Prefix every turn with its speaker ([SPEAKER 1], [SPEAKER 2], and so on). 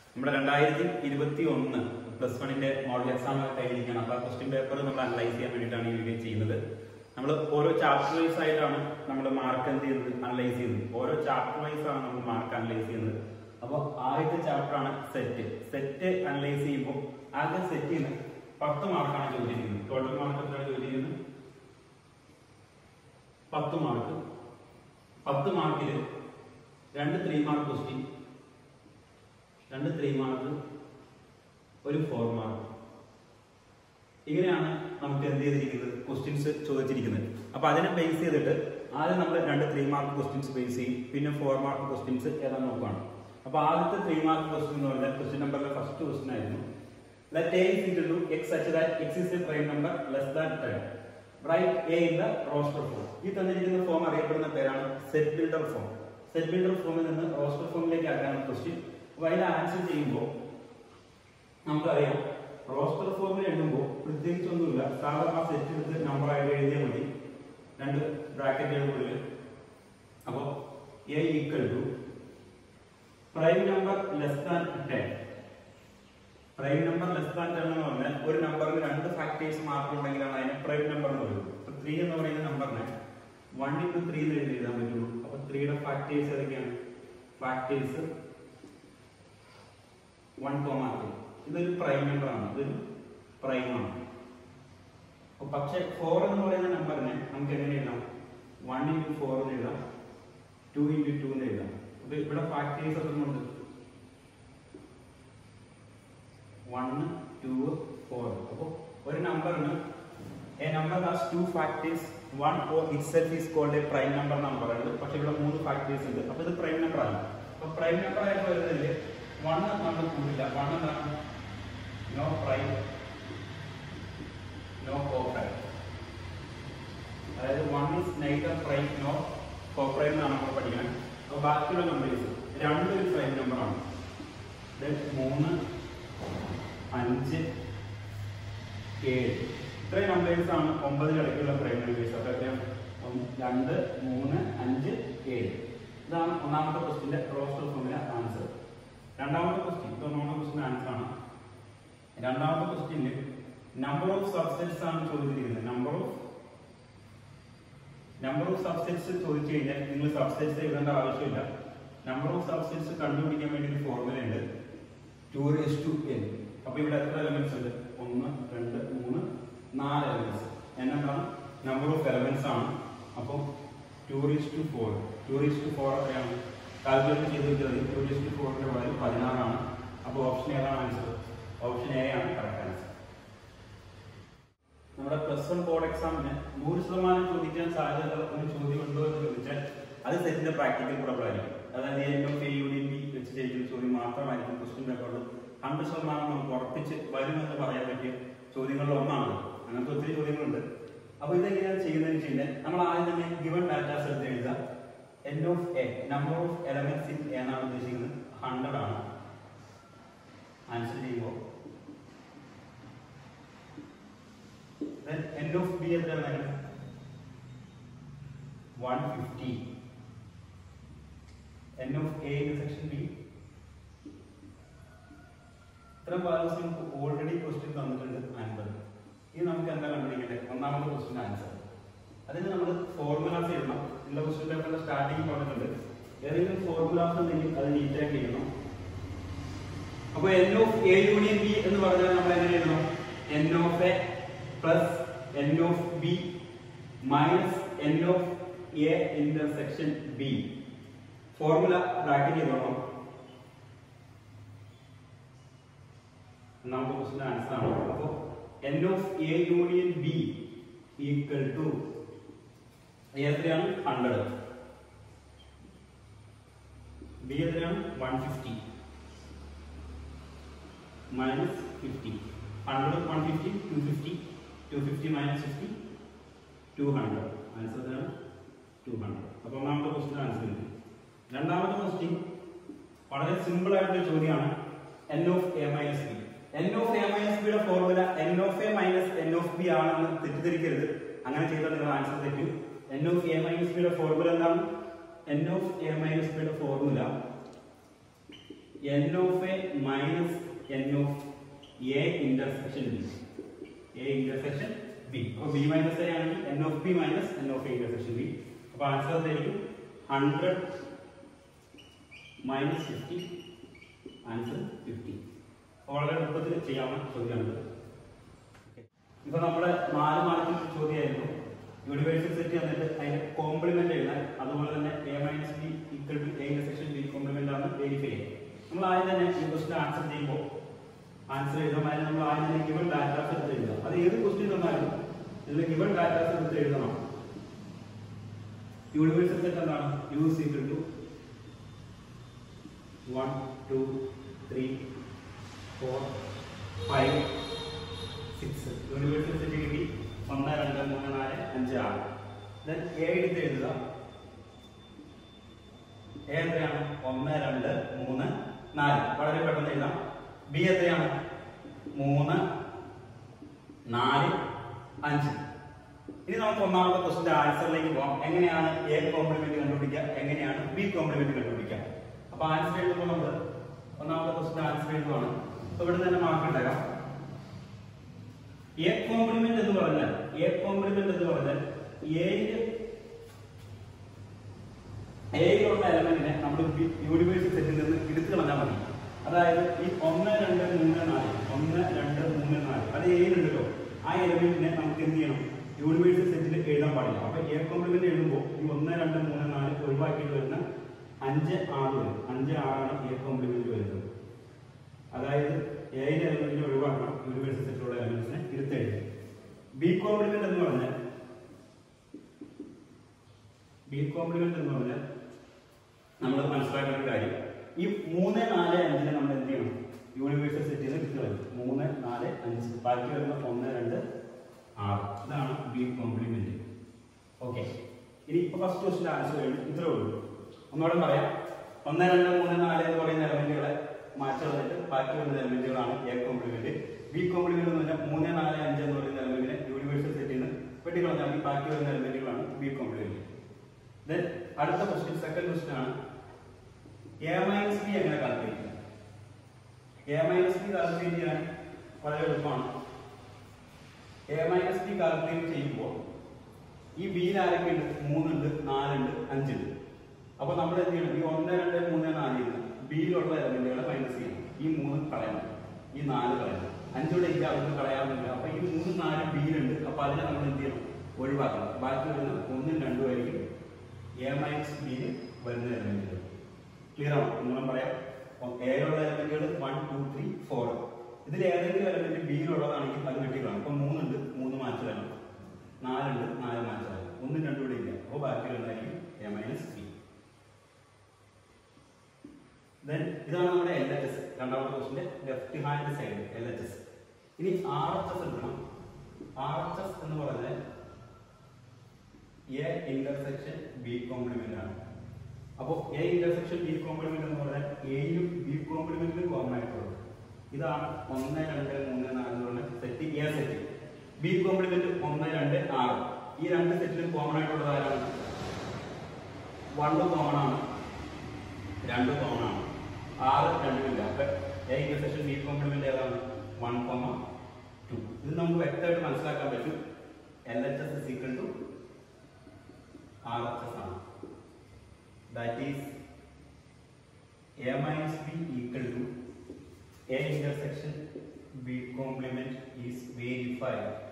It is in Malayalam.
[SPEAKER 1] നമ്മുടെ രണ്ടായിരത്തി ഇരുപത്തി ഒന്ന് പ്ലസ് വണ്ണിന്റെ മോഡൽ എക്സാം കഴിഞ്ഞിരിക്കുകയാണ് അപ്പൊ ആ ക്വസ്റ്റ്യൻ പേപ്പർ നമ്മൾ അനലൈസ് ചെയ്യാൻ വേണ്ടിയിട്ടാണ് ഈ വീഡിയോ ചെയ്യുന്നത് നമ്മൾ ഓരോ ചാപ്റ്റർ വൈസ് ആയിട്ടാണ് നമ്മൾ മാർക്ക് എന്ത് ചെയ്യുന്നത് അനലൈസ് ചെയ്യുന്നത് ഓരോ ചാപ്റ്റർ വൈസ് ആണ് നമ്മൾ മാർക്ക് അനലൈസ് ചെയ്യുന്നത് അപ്പോൾ ആദ്യത്തെ ചാപ്റ്റർ ആണ് സെറ്റ് സെറ്റ് അനലൈസ് ചെയ്യുമ്പോൾ ആദ്യം സെറ്റ് ചെയ്യുന്നത് പത്ത് മാർക്കാണ് ചോദിച്ചിരിക്കുന്നത് ടോട്ടൽ മാർക്ക് എത്രയാണ് ചോദിച്ചിരിക്കുന്നത് പത്ത് മാർക്ക് പത്ത് മാർക്കിൽ രണ്ട് ത്രീ മാർക്ക് ക്വസ്റ്റ്യൻ രണ്ട് ത്രീ മാർക്ക് ഒരു ഫോർ മാർക്ക് ഇങ്ങനെയാണ് നമുക്ക് എന്ത് ചെയ്തിരിക്കുന്നത് ക്വസ്റ്റ്യൻസ് ചോദിച്ചിരിക്കുന്നത് അപ്പൊ അതിനെ ബേസ് ചെയ്തിട്ട് ആദ്യം നമ്മൾ രണ്ട് ത്രീ മാർക്ക് ക്വസ്റ്റ്യൻസ് ബേസ് ചെയ്യും പിന്നെ ഫോർ മാർക്ക് ക്വസ്റ്റ്യൻസ് ഏതാ നോക്കുകയാണ് അപ്പൊ ആദ്യത്തെ ത്രീ മാർക്ക് ക്വസ്റ്റ്യൻ എന്ന് പറഞ്ഞാൽ ക്വസ്റ്റ്യൻ നമ്പറിലെ ഫസ്റ്റ് ക്വസ്റ്റ്യൻ ആയിരുന്നു Let a is equal to x such that x is a prime number less than 10. Write a in the roster form. ഈ തന്നിരിക്കുന്ന ഫോം അറിയപ്പെടുന്ന പേരാണ് set builder form set builder ഫോമിൽ നിന്ന് റോസ്റ്റർ ഫോമിലേക്ക് ആക്കാനാണ് ക്വസ്റ്റ്യൻ അപ്പോൾ അതിൽ ആൻസർ ചെയ്യുമ്പോൾ നമുക്കറിയാം റോസ്റ്റർ ഫോമിൽ എഴുതുമ്പോൾ പ്രത്യേകിച്ചൊന്നുമില്ല സാധാരണ സെറ്റ് എടുത്ത് നമ്പർ ആയിട്ട് എഴുതിയാൽ മതി രണ്ട് ബ്രാക്കറ്റുകൾക്കുള്ളിൽ അപ്പോൾ A equal to prime number less than ten prime number less than ten എന്ന് പറഞ്ഞാൽ ഒരു നമ്പറിന് രണ്ട് ഫാക്ടേഴ്സ് മാത്രം ഉണ്ടെങ്കിലാണ് അതിനെ പ്രൈം നമ്പർ എന്ന് പറയുന്നത് ഇപ്പൊ ത്രീ എന്ന് പറയുന്ന നമ്പറിനെ വൺ ഇൻറ്റു ത്രീ എന്ന് എഴുതി എഴുതാൻ പറ്റുള്ളൂ അപ്പൊ ത്രീയുടെ ഫാക്ടേഴ്സ് ഏതൊക്കെയാണ് ഫാക്ടേഴ്സ് വൺ കോമ ത്രീ ഇതൊരു പ്രൈം നമ്പർ ആണ് ഇതൊരു പ്രൈം ആണ് അപ്പൊ പക്ഷെ ഫോർ എന്ന് പറയുന്ന നമ്പറിനെ നമുക്ക് എങ്ങനെ എഴുതാം വൺ ഇൻറ്റു ഫോർ എന്ന് എഴുതാം ടു ഇൻറ്റു ടു എന്ന് എഴുതാം അപ്പൊ ഇവിടെ ഫാക്ടേഴ്സ് എത്ര ഉണ്ട് വൺ ടു ഫോർ അപ്പോൾ ഒരു നമ്പറിന് a number has two factors one or itself is called a prime number number ഉണ്ട് പക്ഷെ ഇവിടെ മൂന്ന് ഫാക്ടേഴ്സ് ഉണ്ട് അപ്പോൾ ഇത് പ്രൈം നമ്പർ ആണ് അപ്പോൾ പ്രൈം നമ്പർ ആയിട്ട് വരുന്നതിൽ വൺ നമ്മൾ കൂടില്ല വൺ എന്താണ് no prime no coprime അതായത് one is neither prime no coprime എന്നാണ് നമ്മൾ പഠിക്കുന്നത് അപ്പോൾ ബാക്കിയുള്ള നമ്പേഴ്സ് രണ്ട് ഒരു പ്രൈം നമ്പറാണ് മൂന്ന് അഞ്ച് ഏഴ് ഇത്രയും നമ്പേഴ്സ് ആണ് ഒമ്പതിനിടയ്ക്കുള്ള പ്രൈം നമ്പേഴ്സ് അപ്പൊ എത്രയാണ് ഒന്ന്, രണ്ട് മൂന്ന് അഞ്ച് ഏഴ് ഇതാണ് ഒന്നാമത്തെ ക്വസ്റ്റിന്റെ റോസ്റ്റർ ഫോമിലെ ആൻസർ രണ്ടാമത്തെ ക്വസ്റ്റ്യൻ ഇത് ഒന്നാമത്തെ ക്വസ്റ്റിന്റെ ആൻസർ ആണ് രണ്ടാമത്തെ ക്വസ്റ്റ്യനിൽ നമ്പർ ഓഫ് സബ്സ്റ്റൻസ് ആണ് ചോദിച്ചിരിക്കുന്നത് number of number of substance ചോദിച്ചു കഴിഞ്ഞാൽ നിങ്ങൾ സബ്സ്റ്റൻസ് എഴുതേണ്ട ആവശ്യമില്ല നമ്പർ ഓഫ് സബ്സ്റ്റൻസ് കണ്ടുപിടിക്കാൻ വേണ്ടി ഒരു ഫോർമുല ഉണ്ട് ടു റേസ് ടു എൻ അപ്പൊ ഇവിടെ എത്ര എലമെന്റ്സ് ഉണ്ട് ഒന്ന് രണ്ട് മൂന്ന് നാല് എലമെന്റ്സ് എന്താണ് നമ്പർ ഓഫ് എലമെന്റ്സ് ആണ് അപ്പോൾ two raise to four two raise to four എത്രയാണ് കാൽക്കുലേറ്റ് ചെയ്ത് വെച്ചത് ടു റേസ് ടു ഫോറിന്റെ വാല്യൂ പതിനാറാണ് അപ്പോൾ ഓപ്ഷൻ ഏതാണ് ആൻസർ ഓപ്ഷൻ എ ആണ് കറക്റ്റ് ആൻസർ നമ്മുടെ പ്ലസ് വൺ ബോർഡ് എക്സാമിന് നൂറ് ശതമാനം ചോദിക്കാൻ സാധ്യതയുള്ള ഒരു ചോദ്യം ഉണ്ടോ എന്ന് ചോദിച്ചാൽ അത് സെറ്റിന്റെ പ്രാക്ടിക്കൽ പ്രോബ്ലം ആയിരിക്കും അതായത് N of A union B വെച്ച് ചെയ്യുന്ന ചോദ്യം മാത്രമായിരിക്കും ക്വസ്റ്റ്യൻ പേപ്പറിൽ ഹൺഡ്രഡ് ശതമാനം നമുക്ക് ഉറപ്പിച്ച് വരുമെന്ന് പറയാൻ പറ്റിയ ചോദ്യങ്ങളിൽ ഒന്നാണ് അങ്ങനത്തെ ഒത്തിരി ചോദ്യങ്ങളുണ്ട് അപ്പൊ ഇതെങ്ങനെയാണ് ചെയ്യുന്നതെന്ന് വെച്ച് കഴിഞ്ഞാൽ നമ്മൾ ആദ്യം തന്നെ ഗിവൺ ഡാറ്റാസ് എടുത്ത് എഴുതുക N of A number of elements in എന്നാണ് ഉദ്ദേശിക്കുന്നത് ഹൺഡ്രഡ് ആണ് ആൻസർ ചെയ്യുമ്പോൾ then n of b എത്രയാണ് one fifty n of a intersection b ഇത്തരം വാല്യൂസ് നമുക്ക് ഓൾറെഡി ക്വസ്റ്റ്യൻ തന്നിട്ടുണ്ട് അൻപത് ഇനി നമുക്ക് എന്താ കണ്ടുപിടിക്കേണ്ടത് ഒന്നാമത്തെ ക്വസ്റ്റ്യൻ ആൻസർ അതിന് നമ്മൾ ഫോർമുലാസ് എഴുതണം എല്ലാ ക്വസ്റ്റ്യൻ പേപ്പറിന്റെ സ്റ്റാർട്ടിങ് പറഞ്ഞിട്ടുണ്ട് ഏതെങ്കിലും ഫോർമുലാസ് ഉണ്ടെങ്കിൽ അത് നീറ്റായിട്ട് എഴുതണം അപ്പൊ N of A union B എന്ന് പറഞ്ഞാൽ നമ്മൾ എങ്ങനെ എഴുതണം N of A plus N of B minus N of A intersection B formula bracket ചെയ്തോളാം നമുക്ക് ക്വസ്റ്റിന്റെ ആൻസർ ആണ് അപ്പോൾ N of A union B equal to എത്രയാണ് ഹൺഡ്രഡ് ബി എത്രയാണ് one fifty minus fifty hundred one fifty two fifty two fifty minus fifty two hundred answer എത്രയാണ് ടു ഹൺഡ്രഡ് അപ്പോൾ ഒന്നാമത്തെ ക്വസ്റ്റിന് ആൻസർ കിട്ടി രണ്ടാമത്തെ ക്വസ്റ്റ്യൻ വളരെ സിമ്പിൾ ആയിട്ടുള്ള ചോദ്യമാണ് N of A minus B N of A minus ബിയുടെ formula N of A minus N of B ആണെന്ന് തെറ്റിദ്ധരിക്കരുത് അങ്ങനെ ചെയ്താൽ നിങ്ങൾ ആൻസർ തെറ്റും എൻ ഓഫ് എ മൈനസ് ബിയുടെ ഫോർമുല എന്താണ് എൻ ഓഫ് എ മൈനസ് ബിയുടെ formula N of A minus N of A intersection B A intersection B അപ്പോൾ ബി മൈനസ് എ ആണെങ്കിൽ N of B minus N of A intersection B അപ്പോൾ ആൻസർ എന്തായിരിക്കും hundred minus fifty answer fifty വളരെ എളുപ്പത്തിൽ ചെയ്യാവുന്ന ചോദ്യമാണിത് ഇപ്പൊ നമ്മുടെ നാല് മാർക്കിൽ ചോദ്യമായിരുന്നു യൂണിവേഴ്സൽ സെറ്റ് തന്നിട്ട് അതിന്റെ കോംപ്ലിമെന്റ് എഴുതാൻ അതുപോലെ തന്നെ A minus B equal to A section B complement ആണ് വെരിഫൈ ചെയ്യുക നമ്മൾ ആദ്യം തന്നെ ഈ ക്വസ്റ്റൻ ആൻസർ ചെയ്യുമ്പോൾ ആൻസർ എഴുതുമ്പോൾ അതിന് നമ്മൾ ആദ്യം തന്നെ ഗിവൺ ഡാറ്റാസ് എടുത്ത് എഴുതുക അത് ഏത് ക്വസ്റ്റ്യൻ തന്നാലും ഇതിൽ ഗിവൺ ഡാറ്റാസ് എടുത്ത് എഴുതണം യൂണിവേഴ്സൽ സെറ്റ് എന്താണ് U is equal to one two three four five six universal set കിട്ടി ഒന്ന് രണ്ട് മൂന്ന് നാല് അഞ്ച് ആറ് ദെൻ എ എടുത്ത് എഴുതുക എ എത്രയാണ് ഒന്ന് രണ്ട് മൂന്ന് നാല് വളരെ പെട്ടെന്ന് എഴുതാം ബി എത്രയാണ് മൂന്ന് നാല് അഞ്ച് ഇനി നമുക്ക് ഒന്നാമത്തെ ക്വസ്റ്റിന്റെ ആൻസറിലേക്ക് പോകാം എങ്ങനെയാണ് എ കോംപ്ലിമെന്റ് കണ്ടുപിടിക്കുക എങ്ങനെയാണ് ബി കോംപ്ലിമെന്റ് കണ്ടുപിടിക്കുക അപ്പൊ ആൻസർ എഴുതുമ്പോൾ നമ്മൾ ഒന്നാമത്തെ ക്വസ്റ്റിന്റെ ആൻസർ എഴുതുവാണ് അപ്പൊ ഇവിടെ തന്നെ മാർക്ക് ഉണ്ടാകാം എ കോംപ്ലിമെന്റ് എന്ന് പറഞ്ഞാൽ എ കോംപ്ലിമെന്റ് എന്ന് പറഞ്ഞാൽ എയിൽ എയിലുള്ള എലമെന്റിനെ നമ്മൾ യൂണിവേഴ്സൽ സെറ്റിൽ നിന്ന് എടുത്തു കളഞ്ഞാൽ മതി അതായത് ഈ ഒന്ന് രണ്ട് മൂന്ന് നാല് ഒന്ന് രണ്ട് മൂന്ന് നാല് അത് എയിലുണ്ടല്ലോ ആ എലമെന്റിനെ നമുക്ക് എന്ത് ചെയ്യണം യൂണിവേഴ്സൽ സെറ്റിൽ എഴുതാൻ പാടില്ല അപ്പൊ എ കോംപ്ലിമെന്റ് എഴുതുമ്പോൾ ഈ ഒന്ന് രണ്ട് മൂന്ന് നാല് ഒഴിവാക്കിയിട്ട് വരുന്ന അഞ്ച് ആറ് വരും അഞ്ച് ആറാണ് എ കോംപ്ലിമെന്റ് വരുന്നത് അതായത് ഏഴ് എലമെന്റിനെ ഒഴിവാക്കണം യൂണിവേഴ്സൽ സെറ്റിലുള്ള എലമെന്റ്സിനെ ഇരുത്തെഴുതി ബി കോംപ്ലിമെന്റ് എന്ന് പറഞ്ഞാൽ ബി കോംപ്ലിമെന്റ് എന്ന് പറഞ്ഞാൽ നമ്മൾ മനസ്സിലാക്കേണ്ട ഒരു കാര്യം ഈ മൂന്ന് നാല് അഞ്ചിനെ നമ്മൾ എന്ത് ചെയ്യണം യൂണിവേഴ്സൽ സെറ്റിൽ നിന്ന് എടുത്തു കളയും മൂന്ന് നാല് അഞ്ച് ബാക്കി വരുന്ന ഒന്ന് രണ്ട് ആറ് ഇതാണ് ബി കോംപ്ലിമെന്റ് ഓക്കെ ഇനി ഇപ്പൊ ഫസ്റ്റ് ക്വസ്റ്റിന്റെ ആൻസർ കഴിഞ്ഞു ഇത്രേ ഉള്ളൂ ഒന്നുകൂടെ പറയാം ഒന്ന് രണ്ട് മൂന്ന് നാല് എന്ന് പറയുന്ന എലമെന്റുകളെ മാറ്റി കളഞ്ഞിട്ട് ബാക്കി വരുന്ന എലമെന്റുകളാണ് എ കോംപ്ലിമെന്റ് ബി കോംപ്ലിമെന്റ് എന്ന് പറഞ്ഞാൽ മൂന്ന് നാല് അഞ്ച് എന്ന് പറയുന്ന എലമെന്റിനെ യൂണിവേഴ്സൽ സെറ്റിൽ നിന്ന് വെട്ടിക്കളഞ്ഞാൽ ബാക്കി വരുന്ന എലമെന്റുകളാണ് ബി കോംപ്ലിമെന്റ് ദെൻ അടുത്ത ക്വസ്റ്റ്യൻ സെക്കൻഡ് ക്വസ്റ്റ്യൻ ആണ് എ മൈനസ് ബി എങ്ങനെ കാൽക്കുലേറ്റ് ചെയ്യാം എ മൈനസ് ബി കാൽക്കുലേറ്റ് ചെയ്യാൻ വളരെ എളുപ്പമാണ് എ മൈനസ് ബി കാൽക്കുലേറ്റ് ചെയ്യുമ്പോൾ ഈ ബിയിൽ ആരൊക്കെ ഉണ്ട് മൂന്നുണ്ട് നാലുണ്ട് അഞ്ചുണ്ട് അപ്പൊ നമ്മൾ എന്ത് ചെയ്യണം ഈ ഒന്ന് രണ്ട് മൂന്ന് നാല് ബിയിലുള്ള എലമെന്റുകളെ മൈനസ് ചെയ്യണം ഈ മൂന്ന് കളയണം ഈ നാല് കളയണം അഞ്ചൂടെ ഇല്ല അവർക്ക് കളയാവുന്നില്ല അപ്പൊ ഈ മൂന്ന് നാല് ബിയിലുണ്ട് അപ്പൊ അതിനെ നമ്മൾ എന്ത് ചെയ്യണം ഒഴിവാക്കണം ബാക്കി വരുന്ന ഒന്നും രണ്ടും ആയിരിക്കും എ മൈനസ് ബിയിൽ വരുന്ന എലമെന്റുകൾ ക്ലിയർ ആണോ നിങ്ങളും പറയാം എയിലുള്ള എലമെന്റുകൾ വൺ ടു ത്രീ ഫോർ ഇതിൽ ഏതെങ്കിലും എലമെന്റ് ബിയിലുള്ളതാണെങ്കിൽ അത് വെട്ടിക്കളാണ് അപ്പൊ മൂന്നുണ്ട് മൂന്ന് മാറ്റി വരണം നാലുണ്ട് നാല് മാറ്റി വരണം ഒന്നും രണ്ടും കൂടെ ഇല്ല അപ്പോൾ ബാക്കിയുള്ളതായിരിക്കും എ മൈനസ് ബി ദെൻ ഇതാണ് നമ്മുടെ എൽ എച്ച് എസ് രണ്ടാമത്തെ ക്വസ്റ്റിന്റെ left hand side L H S ഇനി ആർ എച്ച് എസ് എടുക്കണം ആർ എച്ച് എസ് എന്ന് പറഞ്ഞാൽ എ ഇന്റർസെക്ഷൻ ബി കോംപ്ലിമെന്റ് ആണ് അപ്പോൾ എ ഇന്റർസെക്ഷൻ ബി കോംപ്ലിമെന്റ് എന്ന് പറഞ്ഞാൽ എയിലും ബി കോംപ്ലിമെന്റിലും കോമൺ ആയിട്ടുള്ളത് ഇതാണ് ഒന്ന് രണ്ട് മൂന്ന് നാല് എന്ന് പറഞ്ഞ set A set B complement ഒന്ന് രണ്ട് ആറ് ഈ രണ്ട് സെറ്റിലും കോമൺ ആയിട്ടുള്ളത് ആരാണ് വണ്ണ് കോമൺ ആണ് രണ്ട് കോമൺ ആണ് ആറ് രണ്ടുമില്ല അപ്പൊ എ ഇന്റർസെക്ഷൻ ബി കോംപ്ലിമെന്റ് ഏതാണ് വൺ കോമ ടു ഇത് നമുക്ക് വ്യക്തമായിട്ട് മനസ്സിലാക്കാൻ പറ്റും L H S is equal to RHS ആണ് that is A minus B equal to A intersection B complement is verified